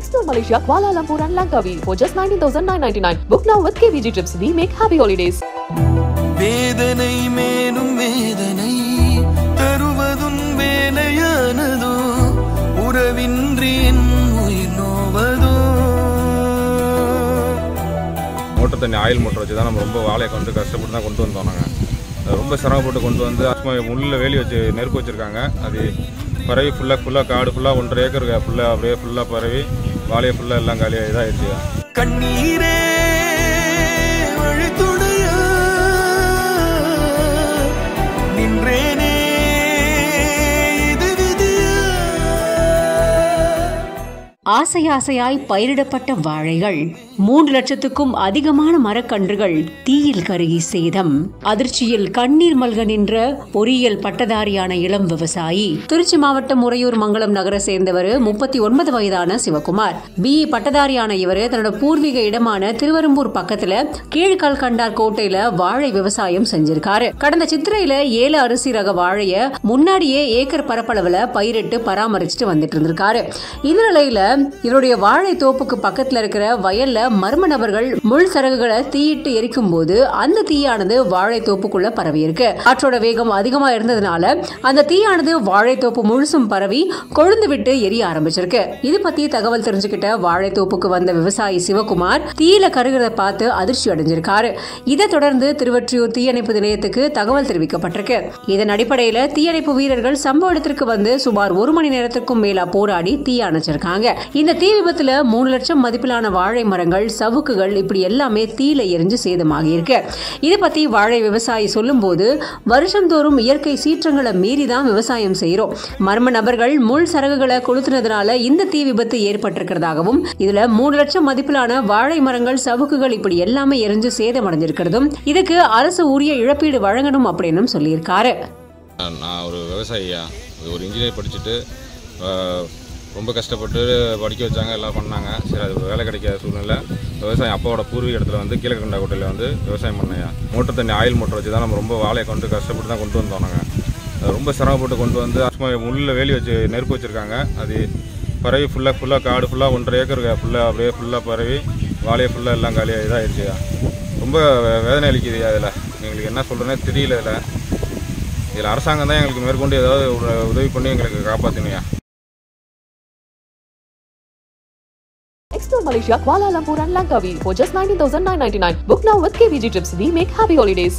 Explore Malaysia, Kuala Lumpur and Langkawi for just 19,999. Book now with KVG Trips. We make happy holidays. வேதனை மேலும் வேதனை தருவதும் வேலையானதோ உறவின்றி என் உயிர் நோவதோ மோட்டர் தண்ணி ஆயில் மோட்டர் வச்சு தான் நம்ம ரொம்ப வாழையை கொண்டு கஷ்டப்பட்டு தான் கொண்டு வந்தோம் நாங்கள் அது ரொம்ப சிரமப்பட்டு கொண்டு வந்து சும்மா முள்ளில் வேலி வச்சு நெருப்பு வச்சுருக்காங்க அது பரவி ஃபுல்லாக ஃபுல்லாக காடு ஃபுல்லாக ஒன்றரை ஏக்கர் ஃபுல்லாக அப்படியே ஃபுல்லாக பரவி வாழையை ஃபுல்லாக எல்லாம் காலியாக இதாகிடுச்சு கண்ணீரே வழித்துணையா நின்றேனே இது விதியா ஆசை ஆசையாய் பயிரிடப்பட்ட வாழைகள் மூன்று லட்சத்துக்கும் அதிகமான மரக்கன்றுகள் தீயில் கருகி சேதம் அதிர்ச்சியில் கண்ணீர் மல்க நின்ற பொறியியல் பட்டதாரியான இளம் விவசாயி திருச்சி மாவட்டம் உறையூர் மங்கலம் நகர சேர்ந்தவர் முப்பத்தி ஒன்பது வயதான சிவகுமார் பிஇ பட்டதாரியான இவர் தன்னோட பூர்வீக இடமான திருவரம்பூர் பக்கத்துல கீழ்கால் கண்டார் கோட்டையில வாழை விவசாயம் செஞ்சிருக்காரு கடந்த சித்திரையில ஏழு அரிசி ரக வாழைய முன்னாடியே ஏக்கர் பரப்பளவுல பயிரிட்டு பராமரிச்சுட்டு வந்துட்டு இருந்திருக்காரு இந்த நிலையில இவருடைய வாழை தோப்புக்கு பக்கத்துல இருக்கிற வயல்ல மர்ம நபர்கள் முள் சரகுகளை தீயிட்டு எரிக்கும் போது அந்த தீயானது வாழை தோப்புக்குள்ள பரவி இருக்கு காற்றோட வேகம் அதிகமா இருந்ததுனால அந்த தீயானது வாழை தோப்பு முழுசும் பரவி கொழுந்து விட்டு எரிய ஆரம்பிச்சிருக்கு இது பத்தி தகவல் தெரிஞ்சுக்கிட்ட வாழை தோப்புக்கு வந்த விவசாயி சிவகுமார் தீயில கருகிறத பார்த்து அதிர்ச்சி அடைஞ்சிருக்காரு இதை தொடர்ந்து திருவொற்றியூர் தீயணைப்பு நிலையத்துக்கு தகவல் தெரிவிக்கப்பட்டிருக்கு இதன் அடிப்படையில தீயணைப்பு வீரர்கள் சம்பவ இடத்திற்கு வந்து சுமார் ஒரு மணி நேரத்திற்கும் மேலா போராடி தீ அணைச்சிருக்காங்க இந்த தீ விபத்துல மூணு லட்சம் மதிப்பிலான வாழை மரங்கள் சவுக்குகள் இப்படி எல்லாமே தீயில எரிஞ்சு சேதமாகி இருக்கு இதை பத்தி வாழை விவசாயி சொல்லும்போது வருஷந்தோறும் இயற்கை சீற்றங்களை மீறி தான் விவசாயம் செய்யறோம் மர்ம நபர்கள் முள் சரகுகளை கொளுத்துனதுனால இந்த தீ விபத்து ஏற்பட்டிருக்கிறதாகவும் இதுல மூணு லட்சம் மதிப்பிலான வாழை மரங்கள் சவுக்குகள் இப்படி எல்லாமே எரிஞ்சு சேதமடைஞ்சிருக்கிறதும் இதுக்கு அரசு உரிய இழப்பீடு வழங்கணும் அப்படின்னு சொல்லியிருக்காரு நான் ஒரு விவசாயியா ஒரு இன்ஜினியர் படிச்சுட்டு ஆஹ், ரொம்ப கஷ்டப்பட்டு படிக்க வச்சாங்க எல்லாம் பண்ணாங்க சரி அது வேலை கிடைக்காத சூழ்நிலை விவசாயம் அப்பாவோட பூர்வீக இடத்துல வந்து கீழக்கண்டா கோட்டையில் வந்து விவசாயம் பண்ணையா மோட்டர் தண்ணி ஆயில் மோட்டர் வச்சு தான் நம்ம ரொம்ப வாழையை கொண்டு கஷ்டப்பட்டு தான் கொண்டு வந்தோம் நாங்கள் அது ரொம்ப சிரமப்பட்டு கொண்டு வந்து சும்மா முள்ளில் வேலி வச்சு நெருப்பு வச்சுருக்காங்க அது பரவி ஃபுல்லாக ஃபுல்லாக காடு ஃபுல்லாக ஒன்றரை ஏக்கர் ஃபுல்லாக அப்படியே ஃபுல்லாக பரவி வாழையை ஃபுல்லாக எல்லாம் காலியாக இதாகிடுச்சு ரொம்ப வே- வேதனை அளிக்குது அதில் எங்களுக்கு என்ன சொல்கிறேனே தெரியல இதில் இதில் அரசாங்கம் தான் எங்களுக்கு மேற்கொண்டு ஏதாவது ஒரு உதவி பண்ணி எங்களுக்கு காப்பாற்றணுயா Explore Malaysia, Kuala Lumpur and Langkawi for just 19,999. Book now with KVG Trips. We make happy holidays.